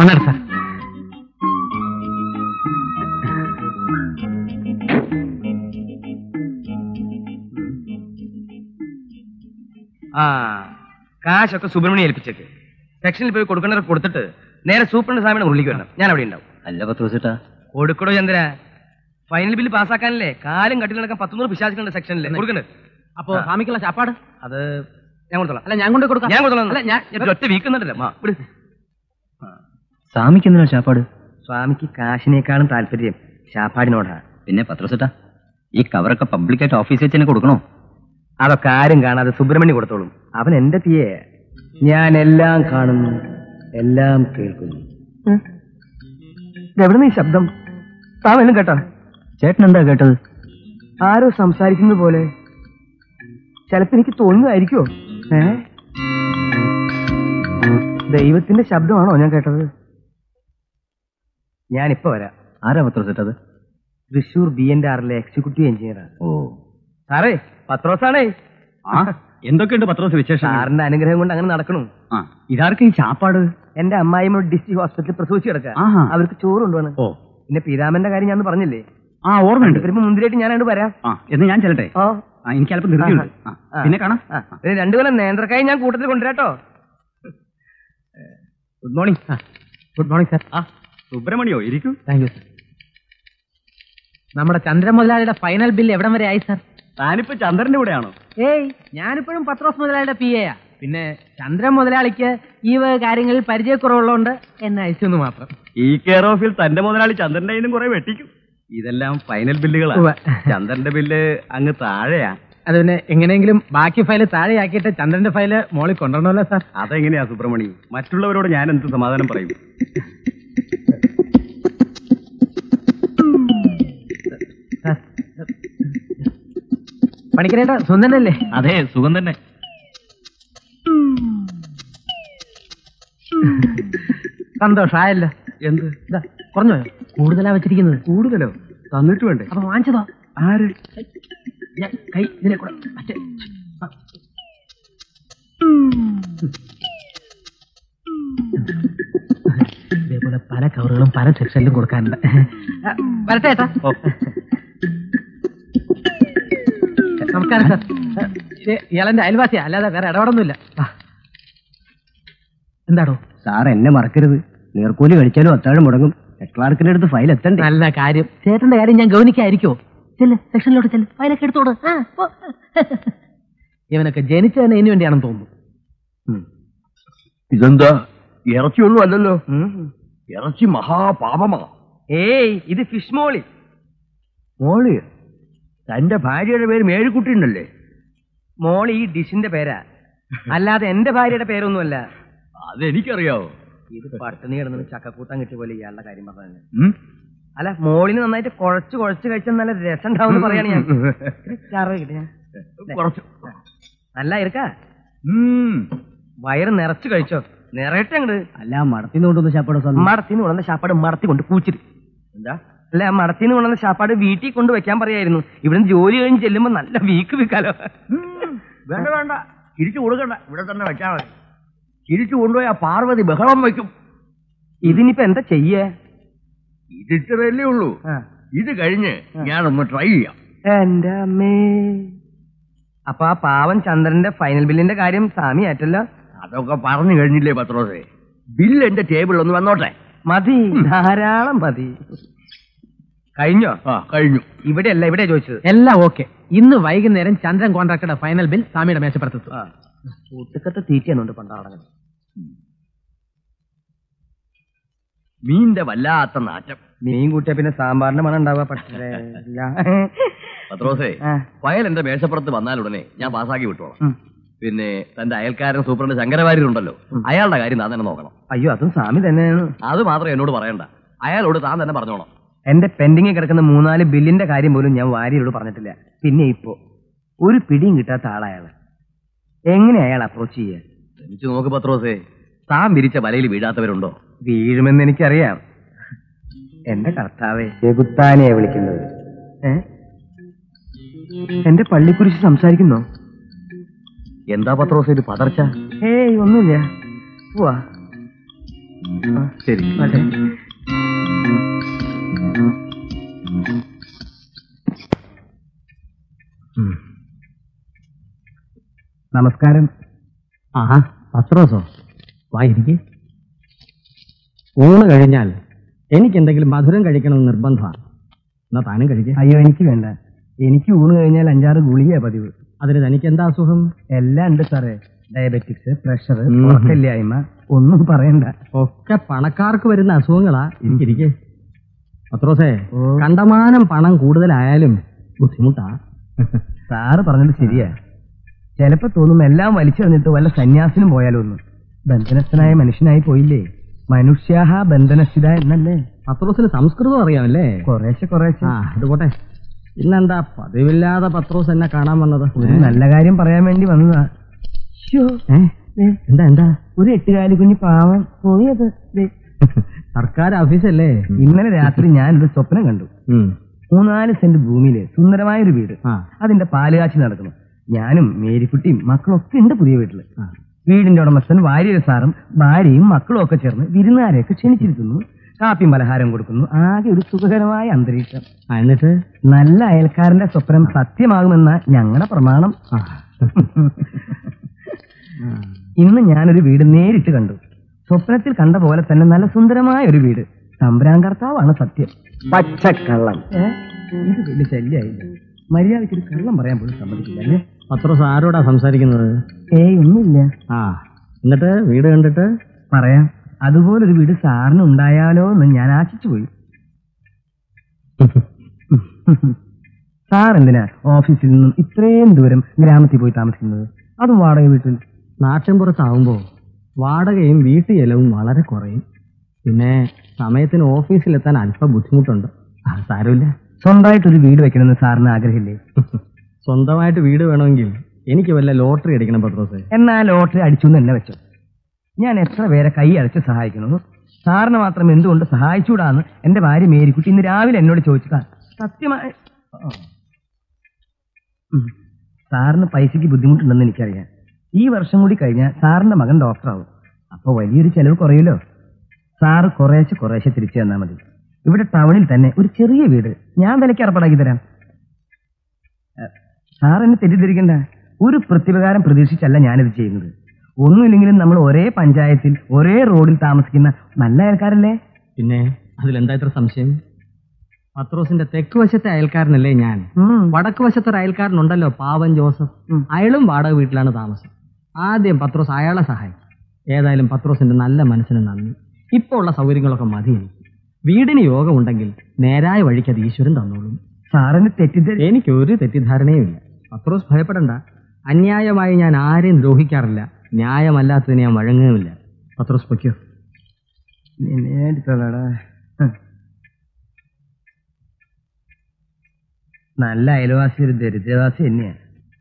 വന്നാട്ടെ സാർ ആ കാശൊക്കെ സുബ്രഹ്മണ്യം ഏൽപ്പിച്ചേക്ക് സെക്ഷനിൽ പോയി കൊടുക്കേണ്ടവർ കൊടുത്തിട്ട് നേരെ സൂപ്രണ്ട് സ്വാമിയുടെ ഉള്ളിലേക്ക് വരണം ഞാൻ അവിടെ ഉണ്ടാവും അല്ല പത്രോസേട്ടാ കൊടുക്കടോ ചന്ദ്ര ഫൈനൽ ബില്ല് പാസ്സാക്കാനല്ലേ കാലും കട്ടിൽ നടക്കാൻ പത്തുനൂറ് പിശാചുകളുണ്ട് സെക്ഷനിൽ കൊടുക്കണ്ട് അപ്പോ സ്വാമിക്കുള്ള ചാപ്പാട് അത് ഞാൻ കൊടുത്തോളാം അല്ല ഞാൻ കൊണ്ട് കൊടുക്കാം ഞാൻ കൊടുത്തോളാം അല്ല ഞാൻ ഞാൻ ഒറ്റ വീക്കുന്നുണ്ടല്ലോ മാ വിട് സ്വാമിക്ക് എന്തിനാ ചാപ്പാട് സ്വാമിക്ക് കാശിനേക്കാളും താല്പര്യം ശാപ്പാടിനോടാ പിന്നെ പത്രോസേട്ടാ ഈ കവറൊക്കെ പബ്ലിക്കായിട്ട് ഓഫീസിൽ വെച്ച് തന്നെ കൊടുക്കണോ അതൊക്കെ ആരും കാണാതെ സുബ്രഹ്മണ്യം കൊടുത്തോളും അവൻ എന്റെ തീയെ ഞാൻ എല്ലാം കാണുന്നു എല്ലാം കേൾക്കുന്നു എവിടെ നീ ശബ്ദം താവെല്ലാം കേട്ടോ ചേട്ടൻ എന്താ കേട്ടത് ആരോ സംസാരിക്കുന്നത് പോലെ ചിലപ്പോ എനിക്ക് തോന്നുന്നതായിരിക്കോ ഏ ദൈവത്തിന്റെ ശബ്ദമാണോ ഞാൻ കേട്ടത് ഞാനിപ്പോ വരാം ആരാ പത്രോസേട്ടത് തൃശൂർ ബി എൻ ആറിലെ എക്സിക്യൂട്ടീവ് എഞ്ചിനീയറാണ് ഓ സാറേ പത്രോസാണേ ആ എന്തൊക്കെയുണ്ട് പത്രോസ് വിശേഷം സാറിന്റെ അനുഗ്രഹം കൊണ്ട് അങ്ങനെ നടക്കണു ആ ഇതാർക്കും ഈ ചാപ്പാട് എന്റെ അമ്മായിമ്മ ഡിസ്ട്രിക്ട് ഹോസ്പിറ്റലിൽ പ്രസവിച്ച് കിടക്കുക ആഹാ. അവർക്ക് ചോറ് കൊണ്ടുവന്ന് ഓ പിന്നെ പീതാമന്റെ കാര്യം ഞാൻ പറഞ്ഞില്ലേ ആ ഓർമ്മയുണ്ട് വരുമ്പോ മുന്തിരിയായിട്ട് ഞാൻ അങ്ങോട്ട് വരാം ആ എന്ന് ഞാൻ ചെല്ലട്ടെ ഓ ആ എനിക്ക് അല്പം ധൃതിയുണ്ട് ആ, ആ. പിന്നെ കാണാം ആ, പിന്നെ രണ്ടു കൊല്ലം നേന്ത്രക്കായി ഞാൻ കൂട്ടത്തിൽ കൊണ്ടുവരാട്ടോ good morning good morning sir ആ സുബ്രഹ്മണ്യോ ഇരിക്കൂ താങ്ക് യു സാർ നമ്മുടെ ചന്ദ്രൻ മുതലാളിയുടെ ഫൈനൽ ബിൽ എവിടം വരെ ആയി സാർ താനിപ്പോ ചന്ദ്രന്റെ കൂടെയാണോ ഏയ് ഞാനിപ്പോഴും പത്രോസ് മുതലാളിയുടെ പി എയാ പിന്നെ ചന്ദ്രൻ മുതലാളിക്ക് ഈ വക കാര്യങ്ങളിൽ പരിചയക്കുറവുള്ളതുകൊണ്ട് എന്നെ അയച്ചു മാത്രം ഈ കെയർ ഓഫിൽ തന്റെ മുതലാളി ചന്ദ്രന്റെ കയ്യിലും കുറെ വെട്ടിക്കും ഇതെല്ലാം ഫൈനൽ ബില്ലുകളാ ഉവ്വ. ചന്ദ്രന്റെ ബില്ല് അങ്ങ് താഴെയാ അത് പിന്നെ എങ്ങനെയെങ്കിലും ബാക്കി ഫയൽ താഴെയാക്കിയിട്ട് ചന്ദ്രന്റെ ഫയല് മോളിൽ കൊണ്ടുവരണമല്ലോ സാർ അതെങ്ങനെയാ സുബ്രഹ്മണി മറ്റുള്ളവരോട് ഞാൻ എന്ത് സമാധാനം പറയും സാർ പണിക്കരേട്ട സുന്ദരനല്ലേ അതെ സുഖം തന്നെ സന്തോഷമായല്ലോ എന്ത് ഇതാ കുറഞ്ഞോ കൂടുതലാ വെച്ചിരിക്കുന്നത് കൂടുതലോ തന്നിട്ട് വേണ്ടേ അപ്പൊ വാങ്ങിച്ചതോ ആര് ഞാൻ കൈ ഇതിനെ കൂടെ മറ്റേ ആ. ഇതേപോലെ പല കവറുകളും പല സെക്ഷനിലും കൊടുക്കാനുണ്ട് ആ, വരട്ടെ ഏട്ടാ നമസ്കാരം സാർ ആ, ഇത് ഇയാളെന്റെ അയൽവാസിയാ അല്ലാതെ വേറെ ഇടപെടൊന്നുമില്ല ആ. എന്താടോ സാർ എന്നെ മറക്കരുത് നേർക്കൂലി കഴിച്ചാലും അത്താഴം മുടങ്ങും ഹെഡ് ക്ലാർക്കിന്റെ അടുത്ത് ഫയൽ എത്തണ്ടേ നല്ല കാര്യം ചേട്ടന്റെ കാര്യം ഞാൻ ഗൗനിക്കായിരിക്കോ ചെല്ല് സെക്ഷനിലോട്ട് ചെല്ല് ഫയലൊക്കെ എടുത്തോട് ആ, പോ. ഇവനൊക്കെ ജനിച്ചതന്നെ ഇതിനു വേണ്ടിയാണെന്ന് തോന്നുന്നു ഇതെന്താ ഇറച്ചിയൊന്നും അല്ലല്ലോ ഇറച്ചി മഹാപാപമാ ഏയ് ഇത് ഫിഷ് മോളി മോള് തന്റെ ഭാര്യയുടെ പേര് മേഴിക്കുട്ടി ഉണ്ടല്ലേ മോളി ഈ ഡിഷിന്റെ പേരാ അല്ലാതെ എന്റെ ഭാര്യയുടെ പേരൊന്നുമല്ല അതെനിക്കറിയാവോ ഇത് പട്ടിണി കിടന്നത് ചക്കക്കൂട്ടം കിട്ടിയ പോലെ ഇയാളുടെ കാര്യം പറഞ്ഞു അല്ല മോളിന് നന്നായിട്ട് കുഴച്ച് കുഴച്ച് കഴിച്ചാൽ നല്ല രസം ഉണ്ടാവും എന്ന് പറയാണ് ഞാൻ ഇത്തിരി ചാറ് കിട്ടിയ കുറച്ച് നല്ല ഇരിക്ക വയറ് നിറച്ച് കഴിച്ചോ നിറയട്ടെ അങ്ങട് അല്ല മടത്തിന്ന് കൊണ്ടുവന്ന ചാപ്പാട് മടത്തിന്ന് കൊണ്ടുവന്ന ശാപ്പാട് മടത്തി കൊണ്ട് പൂച്ചിട്ട് എന്താ അല്ല മടത്തിന്ന് കൊണ്ടുവന്ന ശാപ്പാട് വീട്ടിൽ കൊണ്ട് വെക്കാൻ പറയായിരുന്നു ഇവിടുന്ന് ജോലി കഴിഞ്ഞ് ചെല്ലുമ്പോ നല്ല വീക്ക് വിൽക്കാലോ വേണ്ട വേണ്ട തിരിച്ചു കൊടുക്കണ്ട ഇവിടെ തന്നെ വെച്ചാൽ മതി തിരിച്ചു കൊണ്ടുപോയി ആ പാർവതി ബഹളം വയ്ക്കും ഇതിനിപ്പോ എന്താ ചെയ്യേ ഇതിട്ടതല്ലേ ഉള്ളൂ ഇത് കഴിഞ്ഞ് ഞാനൊന്ന് ട്രൈ ചെയ്യാം എന്റെ അമ്മേ അപ്പൊ ആ പാവൻ ചന്ദ്രന്റെ ഫൈനൽ ബില്ലിന്റെ കാര്യം സ്വാമി ആറ്റല്ലോ അതൊക്കെ പറഞ്ഞു കഴിഞ്ഞില്ലേ പത്രോസേ ബില്ല് എന്റെ ടേബിളിൽ ഒന്ന് വന്നോട്ടെ മതി ധാരാളം മതി കഴിഞ്ഞോ ആ കഴിഞ്ഞു ഇവിടെയല്ല ഇവിടെ ചോദിച്ചത് എല്ലാം ഓക്കെ ഇന്ന് വൈകുന്നേരം ചന്ദ്രൻ കോൺട്രാക്ടറുടെ ഫൈനൽ ബിൽ സ്വാമിയുടെ മേശപ്പുറത്തെത്തും കൂട്ടുകത്തെ തീറ്റയുണ്ട് പണ്ടാടങ്ങൾ മീന്റെ വല്ലാത്ത നാറ്റം മീൻ കൂട്ടിയ പിന്നെ സാമ്പാറിന്റെ മണം ഉണ്ടാവുക പക്ഷേ ഇല്ല. പത്രോസേ ആ. ഫയൽ എന്റെ മേശപ്പുറത്ത് വന്നാലുടനെ ഞാൻ പാസ്സാക്കി വിട്ടോളാം ഉം. പിന്നെ തന്റെ അയൽക്കാരൻ സൂപ്രണ്ട് ശങ്കരവാര്യർ ഉണ്ടല്ലോ അയാളുടെ കാര്യം താൻ തന്നെ നോക്കണം അയ്യോ അതും സ്വാമി തന്നെയാണ് അത് മാത്രം എന്നോട് പറയണ്ട അയാളോട് താൻ തന്നെ പറഞ്ഞോണം എന്റെ പെൻഡിങ്ങിൽ കിടക്കുന്ന മൂന്നാല് ബില്ലിന്റെ കാര്യം പോലും ഞാൻ വാര്യരോട് പറഞ്ഞിട്ടില്ല പിന്നെ ഇപ്പോ ഒരു പിടിയും കിട്ടാത്ത ആളയാള് എങ്ങനെ അയാൾ അപ്രോച്ച് ചെയ്യാ ശ്രമിച്ചു നോക്ക് പത്രോസേ താൻ വിരിച്ച വലയിൽ വീഴാത്തവരുണ്ടോ വീഴുമെന്ന് എനിക്കറിയാം എന്റെ കർത്താവെ ചെകുത്താനെയാ വിളിക്കുന്നത് ഏ എന്റെ പള്ളിക്കുരിശ് സംസാരിക്കുന്നോ എന്താ പത്രോസേ ഒരു പതർച്ച ഏയ് ഒന്നുമില്ല പോവാ ശരി അതെ നമസ്കാരം ആഹാ പത്രോസോ വാ ഇരിക്ക് ഊണ് കഴിഞ്ഞാൽ എനിക്ക് എന്തെങ്കിലും മധുരം കഴിക്കണമെന്ന് നിർബന്ധമാണ് എന്നാ താനും കഴിക്കുക അയ്യോ എനിക്ക് വേണ്ട എനിക്ക് ഊണ് കഴിഞ്ഞാൽ അഞ്ചാറ് ഗുളികയാ പതിവ് അതിന് തനിക്ക് എന്താ അസുഖം എല്ലാം ഉണ്ട് സാറേ ഡയബറ്റിക്സ് പ്രഷർ ഉം. ഉറക്കമില്ലായ്മ ഒന്നും പറയണ്ട ഒക്കെ പണക്കാർക്ക് വരുന്ന അസുഖങ്ങളാ എനിക്കിരിക്കെ പത്രോസേ ഓ. കണ്ടമാനം പണം കൂടുതലായാലും ബുദ്ധിമുട്ടാ സാറ് പറഞ്ഞത് ശരിയാ ചിലപ്പോ തോന്നും എല്ലാം വലിച്ചെറിഞ്ഞിട്ട് വല്ല സന്യാസിനും പോയാലോ ഒന്ന് ബന്ധനസ്ഥനായ മനുഷ്യനായി പോയില്ലേ മനുഷ്യാഹ ബന്ധനസ്ഥിത എന്നല്ലേ പത്രോസിന് സംസ്കൃതം അറിയാമല്ലേ കുറേശ്ശെ കുറേശ്ശെ ആ അത് പോട്ടെ ഇന്നെന്താ പതിവില്ലാതെ പത്രോസ് എന്നെ കാണാൻ വന്നത് ഒരു നല്ല കാര്യം പറയാൻ വേണ്ടി വന്നതാ ശ്ശോ, ഏ? ദേ, എന്താ എന്താ ഒരു എട്ടുകാലി കുഞ്ഞ് പാവം പോയത് ദേ. സർക്കാർ ഓഫീസല്ലേ ഇന്നലെ രാത്രി ഞാനൊരു സ്വപ്നം കണ്ടു ഉം. മൂന്നാല് സെന്റ് ഭൂമിയില് സുന്ദരമായൊരു വീട് ആ അതിന്റെ പാലുകാച്ചി നടക്കുന്നു ഞാനും മേരിക്കുട്ടിയും മക്കളൊക്കെ ഉണ്ട് പുതിയ വീട്ടില് ആ. വീടിന്റെ ഉടമസ്ഥൻ വാര്യര സാറും ഭാര്യയും മക്കളും ഒക്കെ ചേർന്ന് വിരുന്നുകാരെയൊക്കെ ക്ഷണിച്ചിരുത്തുന്നു കാപ്പിയും പലഹാരം കൊടുക്കുന്നു ആകെ ഒരു സുഖകരമായ അന്തരീക്ഷം ആ, എന്നിട്ട് നല്ല അയൽക്കാരന്റെ സ്വപ്നം സത്യമാകുമെന്ന ഞങ്ങളുടെ പ്രമാണം ആ. ഇന്ന് ഞാനൊരു വീട് നേരിട്ട് കണ്ടു സ്വപ്നത്തിൽ കണ്ട പോലെ തന്നെ നല്ല സുന്ദരമായ ഒരു വീട് തമ്പുരാൻ കർത്താവാണ് സത്യം പച്ചക്കള്ളം ഏ? ഇത് വലിയ ശല്യായില്ല മര്യാദയ്ക്ക് ഒരു കള്ളം പറയാൻ പോലും സമ്മതിക്കില്ല അല്ലേ പത്രോസ് ആരോടാ സംസാരിക്കുന്നത് ഏയ് ഒന്നുമില്ല ആ എന്നിട്ട് വീട് കണ്ടിട്ട് പറയാം അതുപോലൊരു വീട് സാറിന് ഉണ്ടായാലോ എന്ന് ഞാൻ ആശിച്ചു പോയി സാർ എന്തിനാ ഓഫീസിൽ നിന്നും ഇത്രയും ദൂരം ഗ്രാമത്തിൽ പോയി താമസിക്കുന്നത് അതും വാടക വീട്ടിൽ നാട്ടിൻപുറത്താവുമ്പോ വാടകയും വീട്ടു ചെലവും വളരെ കുറയും പിന്നെ സമയത്തിന് ഓഫീസിലെത്താൻ അല്പം ബുദ്ധിമുട്ടുണ്ട് ആ സാരമില്ല സ്വന്തമായിട്ടൊരു വീട് വെക്കണമെന്ന് സാറിന് ആഗ്രഹമില്ലേ സ്വന്തമായിട്ട് വീട് വേണമെങ്കിൽ എനിക്ക് വല്ല ലോട്ടറി അടിക്കണം പത്രോസേ എന്നാ ലോട്ടറി അടിച്ചു എന്ന് തന്നെ വെച്ചു ഞാൻ എത്ര പേരെ കൈ അടച്ച് സഹായിക്കുന്നു സാറിന് മാത്രം എന്തുകൊണ്ട് സഹായിച്ചൂടാന്ന് എന്റെ ഭാര്യ മേരിക്കുട്ടി ഇന്ന് രാവിലെ എന്നോട് ചോദിച്ചതാ സത്യമായി ഓ. ഉം. സാറിന് പൈസയ്ക്ക് ബുദ്ധിമുട്ടുണ്ടെന്ന് എനിക്കറിയാം ഈ വർഷം കൂടി കഴിഞ്ഞാൽ സാറിന്റെ മകൻ ഡോക്ടറാവും അപ്പൊ വലിയൊരു ചെലവ് കുറയുമല്ലോ സാറ് കുറേശ്ശെ കുറേശ്ശെ തിരിച്ചു തന്നാൽ മതി ഇവിടെ ടൗണിൽ തന്നെ ഒരു ചെറിയ വീട് ഞാൻ വിലയ്ക്ക് ഏർപ്പാടാക്കി തരാം ഏ, സാർ എന്നെ തെറ്റിദ്ധരിക്കണ്ട ഒരു പ്രത്യുപകാരം പ്രതീക്ഷിച്ചല്ല ഞാനിത് ചെയ്യുന്നത് ഒന്നുമില്ലെങ്കിലും നമ്മൾ ഒരേ പഞ്ചായത്തിൽ ഒരേ റോഡിൽ താമസിക്കുന്ന നല്ല അയൽക്കാരല്ലേ പിന്നെ അതിലെന്താ ഇത്ര സംശയം പത്രോസിന്റെ തെക്ക് വശത്തെ അയൽക്കാരനല്ലേ ഞാൻ ഉം. വടക്ക് വശത്തെ ഒരു അയൽക്കാരനുണ്ടല്ലോ പാവൻ ജോസഫ് ഉം. അയാളും വാടക വീട്ടിലാണ് താമസം ആദ്യം പത്രോസ് അയാളെ സഹായിക്കും ഏതായാലും പത്രോസിന്റെ നല്ല മനസ്സിന് നന്ദി ഇപ്പോൾ ഉള്ള സൗകര്യങ്ങളൊക്കെ മതി എനിക്ക് വീടിന് യോഗമുണ്ടെങ്കിൽ നേരായ വഴിക്ക് അത് ഈശ്വരൻ തന്നോളും സാറിന് തെറ്റിദ്ധരി എനിക്കൊരു തെറ്റിദ്ധാരണയും ഇല്ല പത്രോസ് ഭയപ്പെടണ്ട അന്യായമായി ഞാൻ ആരെയും ദ്രോഹിക്കാറില്ല ന്യായമല്ലാത്തതിന് ഞാൻ വഴങ്ങുകയുമില്ല പത്രോസ് പൊയ്ക്കോ നേരിട്ടുള്ളടാ. ഹ്. നല്ല അയൽവാസി ഒരു ദരിദ്രവാസി തന്നെയാ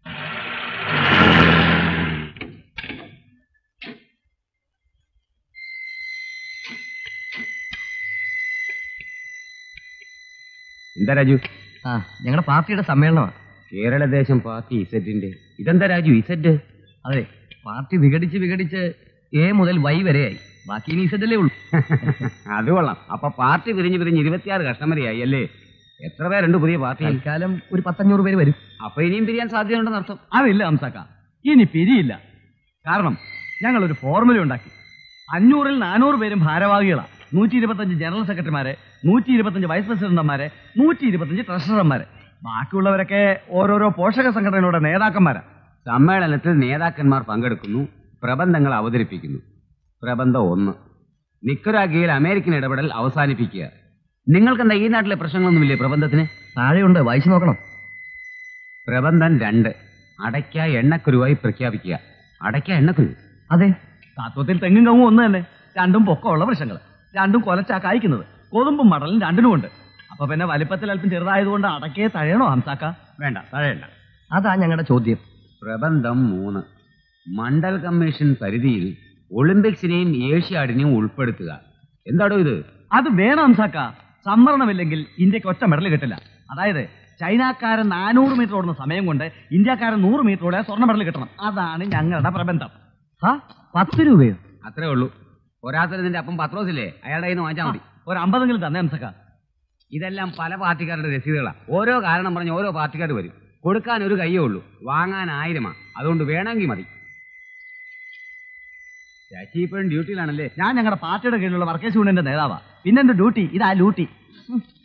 എന്താ രാജു ആ ഞങ്ങളുടെ പാർട്ടിയുടെ സമ്മേളനമാണ് കേരളദേശം പാർട്ടി ഇസറ്റിന്റെ ഇതെന്താ രാജു ഇസറ്റ് അതെ പാർട്ടി വിഘടിച്ച് വിഘടിച്ച് എ മുതൽ വൈ വരെയായി ബാക്കി ഇനി ഇസറ്റല്ലേ ഉള്ളൂ അത് കൊള്ളാം അപ്പൊ പാർട്ടി പിരിഞ്ഞ് പിരിഞ്ഞ് ഇരുപത്തിയാറ് കസ്റ്റമറിയായി അല്ലേ എത്ര പേരുണ്ട് പുതിയ പാർട്ടി തൽക്കാലം ഒരു പത്തഞ്ഞൂറ് പേര് വരും അപ്പൊ ഇനിയും പിരിയാൻ സാധ്യതയുണ്ടെന്ന് അർത്ഥം അതില്ല ഹംസക്ക ഇനി പിരിയില്ല കാരണം ഞങ്ങൾ ഒരു ഫോർമുല ഉണ്ടാക്കി അഞ്ഞൂറിൽ നാനൂറ് പേരും ഭാരവാഹികളാണ് നൂറ്റി ഇരുപത്തഞ്ച് ജനറൽ സെക്രട്ടറിമാരെ നൂറ്റി ഇരുപത്തഞ്ച് വൈസ് പ്രസിഡന്റുമാരെ നൂറ്റി ഇരുപത്തഞ്ച് ട്രഷറർമാരെ ബാക്കിയുള്ളവരൊക്കെ ഓരോരോ പോഷക സംഘടനയുടെ നേതാക്കന്മാരാ സമ്മേളനത്തിൽ നേതാക്കന്മാർ പങ്കെടുക്കുന്നു പ്രബന്ധങ്ങൾ അവതരിപ്പിക്കുന്നു പ്രബന്ധം ഒന്ന് നിക്കരാഗിയിൽ അമേരിക്കൻ ഇടപെടൽ അവസാനിപ്പിക്കുക നിങ്ങൾക്കെന്താ ഈ നാട്ടിലെ പ്രശ്നങ്ങളൊന്നുമില്ലേ പ്രബന്ധത്തിന് താഴെയുണ്ട് വായിച്ചു നോക്കണം പ്രബന്ധം രണ്ട് അടയ്ക്ക എണ്ണക്കുരുവായി പ്രഖ്യാപിക്കുക അടയ്ക്ക എണ്ണക്കുരു അതെ തത്വത്തിൽ തെങ്ങും കവും ഒന്ന് തന്നെ രണ്ടും പൊക്കമുള്ള വൃക്ഷങ്ങൾ രണ്ടും കൊലച്ചാ കായ്ക്കുന്നത് കൊതുമ്പും മടലും രണ്ടിനും ഉണ്ട് അപ്പൊ പിന്നെ വലിപ്പത്തിൽ അല്പം ചെറുതായതുകൊണ്ട് അടക്കേ തഴയണോ ഹംസാക്ക വേണ്ട തഴയണ്ട അതാ ഞങ്ങളുടെ ചോദ്യം പ്രബന്ധം മൂന്ന് മണ്ഡൽ കമ്മീഷൻ പരിധിയിൽ ഒളിമ്പിക്സിനെയും ഏഷ്യാഡിനെയും ഉൾപ്പെടുത്തുക എന്താടോ ഇത് അത് വേണം ഹംസാക്ക സംവരണമില്ലെങ്കിൽ ഇന്ത്യക്ക് ഒറ്റ മെഡൽ കിട്ടില്ല അതായത് ചൈനക്കാരൻ നാനൂറ് മീറ്റർ ഓടുന്ന സമയം കൊണ്ട് ഇന്ത്യക്കാരൻ നൂറ് മീറ്റർ ഓടിയാൽ സ്വർണ്ണ മെഡൽ കിട്ടണം അതാണ് ഞങ്ങളുടെ പ്രബന്ധം ആ പത്ത് രൂപയോ അത്രേ ഉള്ളൂ ഒരാത്തരം നിന്റെ അപ്പം പത്രോസില്ലേ അയാളുടെ കയ്യിൽ നിന്ന് വാങ്ങിച്ചാൽ മതി ഒരു അമ്പതെങ്കിലും തന്നെ അംസക്ക ഇതെല്ലാം പല പാർട്ടിക്കാരുടെ രസീതുകളാ ഓരോ കാരണം പറഞ്ഞ് ഓരോ പാർട്ടിക്കാർ വരും കൊടുക്കാൻ ഒരു കയ്യേ ഉള്ളൂ വാങ്ങാൻ ആയിരമാ അതുകൊണ്ട് വേണമെങ്കിൽ മതി ശശി ഇപ്പോഴും ഡ്യൂട്ടിയിലാണല്ലേ ഞാൻ ഞങ്ങളുടെ പാർട്ടിയുടെ കീഴിലുള്ള വർക്കേഴ്സ് യൂണിയന്റെ നേതാവാ പിന്നെ എന്റെ ഡ്യൂട്ടി ഇതാ ലൂട്ടി